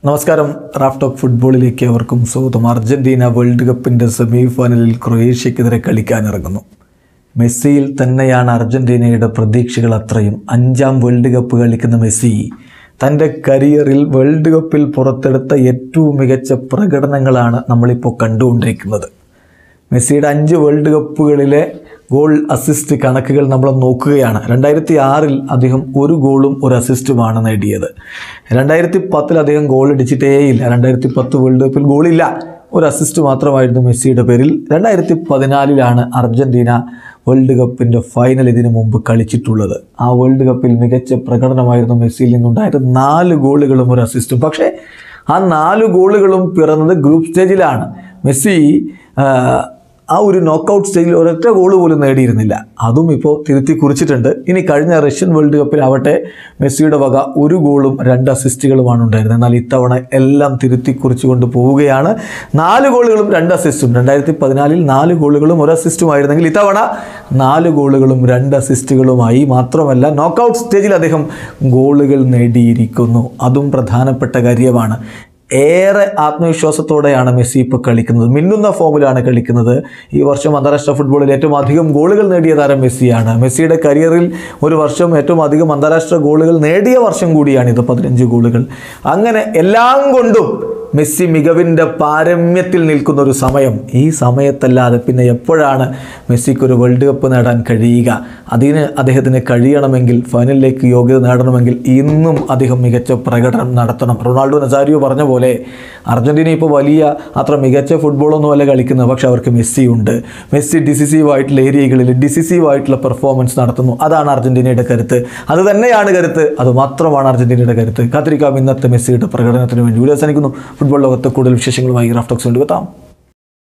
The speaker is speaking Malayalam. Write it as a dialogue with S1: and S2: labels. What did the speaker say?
S1: നമസ്കാരം റാഫ് ടോക്ക് ഫുട്ബോളിലേക്ക് അവർക്കും സ്വാഗതം അർജന്റീന വേൾഡ് കപ്പിൻ്റെ സെമി ഫൈനലിൽ ക്രൊയേഷ്യക്കെതിരെ കളിക്കാനിറങ്ങുന്നു മെസ്സിയിൽ തന്നെയാണ് അർജന്റീനയുടെ പ്രതീക്ഷകൾ അത്രയും അഞ്ചാം വേൾഡ് കപ്പ് കളിക്കുന്ന മെസ്സി തൻ്റെ കരിയറിൽ വേൾഡ് കപ്പിൽ പുറത്തെടുത്ത ഏറ്റവും മികച്ച പ്രകടനങ്ങളാണ് നമ്മളിപ്പോൾ കണ്ടുകൊണ്ടിരിക്കുന്നത് മെസ്സിയുടെ അഞ്ച് വേൾഡ് കപ്പുകളിലെ ഗോൾ അസിസ്റ്റ് കണക്കുകൾ നമ്മൾ നോക്കുകയാണ് രണ്ടായിരത്തി ആറിൽ അദ്ദേഹം ഒരു ഗോളും ഒരു അസിസ്റ്റുമാണ് നേടിയത് രണ്ടായിരത്തി പത്തിൽ അദ്ദേഹം ഗോൾ അടിച്ചിട്ടേയില്ല രണ്ടായിരത്തി പത്ത് വേൾഡ് കപ്പിൽ ഗോളില്ല ഒരു അസിസ്റ്റ് മാത്രമായിരുന്നു മെസ്സിയുടെ പേരിൽ രണ്ടായിരത്തി പതിനാലിലാണ് അർജൻറ്റീന വേൾഡ് കപ്പിൻ്റെ ഫൈനൽ ഇതിനു മുമ്പ് കളിച്ചിട്ടുള്ളത് ആ വേൾഡ് കപ്പിൽ മികച്ച പ്രകടനമായിരുന്നു മെസ്സിയിൽ നിന്നുണ്ടായത് നാല് ഗോളുകളും ഒരു അസിസ്റ്റും പക്ഷേ ആ നാല് ഗോളുകളും പിറന്നത് ഗ്രൂപ്പ് സ്റ്റേജിലാണ് മെസ്സി ആ, ആ ഒരു നോക്കൗട്ട് സ്റ്റേജിൽ ഒരൊറ്റ ഗോൾ പോലും നേടിയിരുന്നില്ല അതും ഇപ്പോൾ തിരുത്തി കുറിച്ചിട്ടുണ്ട് ഇനി കഴിഞ്ഞ റഷ്യൻ വേൾഡ് കപ്പിലാവട്ടെ മെസ്സിയുടെ വക ഒരു ഗോളും രണ്ട് അസിസ്റ്റുകളുമാണ് ഉണ്ടായിരുന്നത് എന്നാൽ ഇത്തവണ എല്ലാം തിരുത്തി കുറിച്ചുകൊണ്ട് പോവുകയാണ് നാല് ഗോളുകളും രണ്ട് അസിസ്റ്റും രണ്ടായിരത്തി പതിനാലിൽ നാല് ഗോളുകളും ഒരു അസിസ്റ്റുമായിരുന്നെങ്കിൽ ഇത്തവണ നാല് ഗോളുകളും രണ്ട് അസിസ്റ്റുകളുമായി മാത്രമല്ല നോക്കൗട്ട് സ്റ്റേജിൽ അദ്ദേഹം ഗോളുകൾ നേടിയിരിക്കുന്നു അതും പ്രധാനപ്പെട്ട കാര്യമാണ് ഏറെ ആത്മവിശ്വാസത്തോടെയാണ് മെസ്സി ഇപ്പോൾ കളിക്കുന്നത് മിന്നുന്ന ഫോമിലാണ് കളിക്കുന്നത് ഈ വർഷം അന്താരാഷ്ട്ര ഫുട്ബോളിൽ ഏറ്റവും അധികം ഗോളുകൾ നേടിയ താരം മെസ്സിയാണ് മെസ്സിയുടെ കരിയറിൽ ഒരു വർഷം ഏറ്റവും അധികം അന്താരാഷ്ട്ര ഗോളുകൾ നേടിയ വർഷം കൂടിയാണിത് പതിനഞ്ച് ഗോളുകൾ അങ്ങനെ എല്ലാം കൊണ്ടും മെസ്സി മികവിൻ്റെ പാരമ്യത്തിൽ നിൽക്കുന്ന ഒരു സമയം ഈ സമയത്തല്ലാതെ പിന്നെ എപ്പോഴാണ് മെസ്സിക്ക് ഒരു വേൾഡ് കപ്പ് നേടാൻ കഴിയുക അതിന് അദ്ദേഹത്തിന് കഴിയണമെങ്കിൽ ഫൈനലിലേക്ക് യോഗ്യത നേടണമെങ്കിൽ ഇന്നും അദ്ദേഹം മികച്ച പ്രകടനം നടത്തണം റൊണാൾഡോ നസാരിയോ പറഞ്ഞ പോലെ അർജന്റീന ഇപ്പോൾ വലിയ അത്ര മികച്ച ഫുട്ബോളൊന്നും അല്ല കളിക്കുന്നത് പക്ഷെ അവർക്ക് മെസ്സി ഉണ്ട് മെസ്സി ഡിസിസീവ് ആയിട്ടുള്ള ഏരിയകളിൽ ഡിസിസീവ് ആയിട്ടുള്ള പെർഫോമൻസ് നടത്തുന്നു അതാണ് അർജന്റീനയുടെ കരുത്ത് അത് തന്നെയാണ് കരുത്ത് അത് മാത്രമാണ് അർജന്റീനയുടെ കരുത്ത് കാത്തിരിക്കാം ഇന്നത്തെ മെസ്സിയുടെ പ്രകടനത്തിന് വേണ്ടി വീഡിയോ അവസാനിക്കുന്നു ഫുട്ബോൾ ലോകത്തെ കൂടുതൽ വിശേഷങ്ങളുമായി റാഫ്റ്റോക്സ് കൊണ്ടുവെത്താം